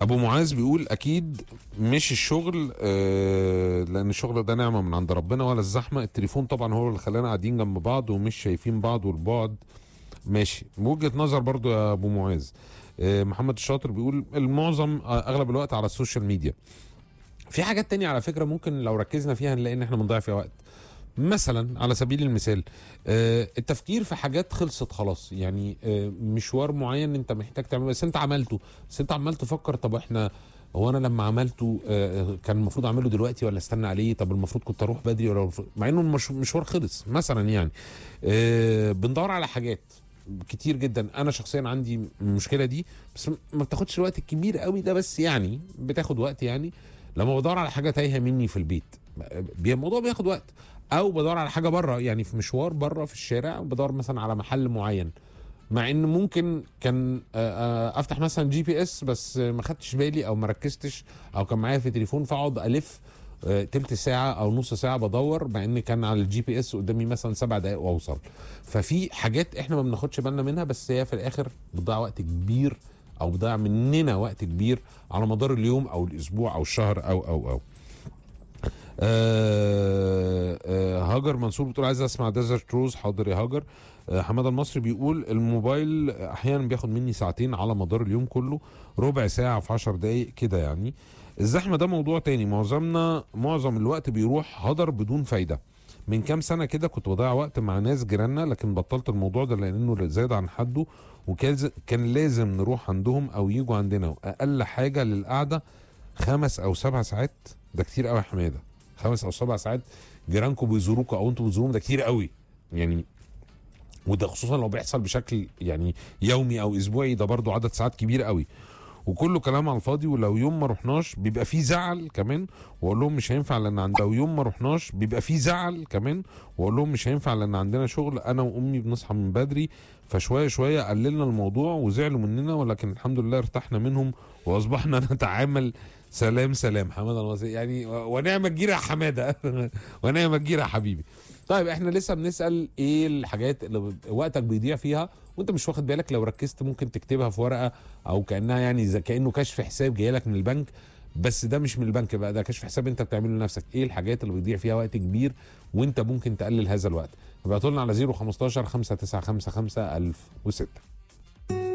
ابو معاذ بيقول اكيد مش الشغل آه لان الشغل ده نعمه من عند ربنا ولا الزحمه التليفون طبعا هو اللي خلانا قاعدين جنب بعض ومش شايفين بعض والبعد ماشي وجهه نظر برضو يا ابو معاذ آه محمد الشاطر بيقول المعظم آه اغلب الوقت على السوشيال ميديا في حاجات تانية على فكره ممكن لو ركزنا فيها نلاقي ان احنا بنضيع فيها وقت مثلا على سبيل المثال آه، التفكير في حاجات خلصت خلاص يعني آه، مشوار معين انت محتاج تعمله بس انت عملته بس انت عمال تفكر طب احنا هو انا لما عملته آه، كان المفروض اعمله دلوقتي ولا استنى عليه طب المفروض كنت اروح بدري ولا المفروض- مع انه المش- المشوار خلص مثلا يعني آه، بندور على حاجات كتير جدا انا شخصيا عندي المشكله دي بس ما بتاخدش الوقت الكبير قوي ده بس يعني بتاخد وقت يعني لما بدور على حاجه تايهه مني في البيت بي- الموضوع بياخد وقت او بدور على حاجه بره يعني في مشوار بره في الشارع بدور مثلا على محل معين مع ان ممكن كان آه، آه، افتح مثلا جي بي اس بس آه، ما خدتش بالي او ما ركزتش او كان معايا في تليفون فاقعد الف آه، تلت ساعة أو نص ساعة بدور مع إن كان على الجي بي إس قدامي مثلا سبع دقايق وأوصل. ففي حاجات إحنا ما بناخدش بالنا منها بس هي في الآخر بتضيع وقت كبير أو بتضيع مننا وقت كبير على مدار اليوم أو الأسبوع أو الشهر أو أو أو. آه آه هاجر منصور بتقول عايز اسمع ديزرت روز حاضر يا هاجر آه حماده المصري بيقول الموبايل احيانا بياخد مني ساعتين على مدار اليوم كله ربع ساعه في 10 دقائق كده يعني الزحمه ده موضوع تاني معظمنا معظم الوقت بيروح هدر بدون فايده من كام سنه كده كنت بضيع وقت مع ناس جيراننا لكن بطلت الموضوع ده لانه زاد عن حده وكان كان لازم نروح عندهم او يجوا عندنا واقل حاجه للقعده خمس او سبع ساعات ده كتير قوي يا حماده خمس او سبع ساعات جيرانكم بيزوروكوا او انتوا بتزوروهم ده كتير قوي يعني وده خصوصا لو بيحصل بشكل يعني يومي او اسبوعي ده برضو عدد ساعات كبير قوي وكله كلام على الفاضي ولو يوم ما رحناش بيبقى فيه زعل كمان واقول لهم مش هينفع لان عند لو يوم ما رحناش بيبقى فيه زعل كمان واقول لهم مش هينفع لان عندنا شغل انا وامي بنصحى من بدري فشويه شويه قللنا الموضوع وزعلوا مننا ولكن الحمد لله ارتحنا منهم واصبحنا نتعامل سلام سلام حماده المصري يعني و- ونعم الجيره يا حماده ونعم الجيره يا حبيبي طيب احنا لسه بنسال ايه الحاجات اللي ب- وقتك بيضيع فيها وانت مش واخد بالك لو ركزت ممكن تكتبها في ورقه او كانها يعني زي كانه كشف حساب جاي لك من البنك بس ده مش من البنك بقى ده كشف حساب انت بتعمله لنفسك ايه الحاجات اللي بيضيع فيها وقت كبير وانت ممكن تقلل هذا الوقت ابعتوا لنا على 015 595 1006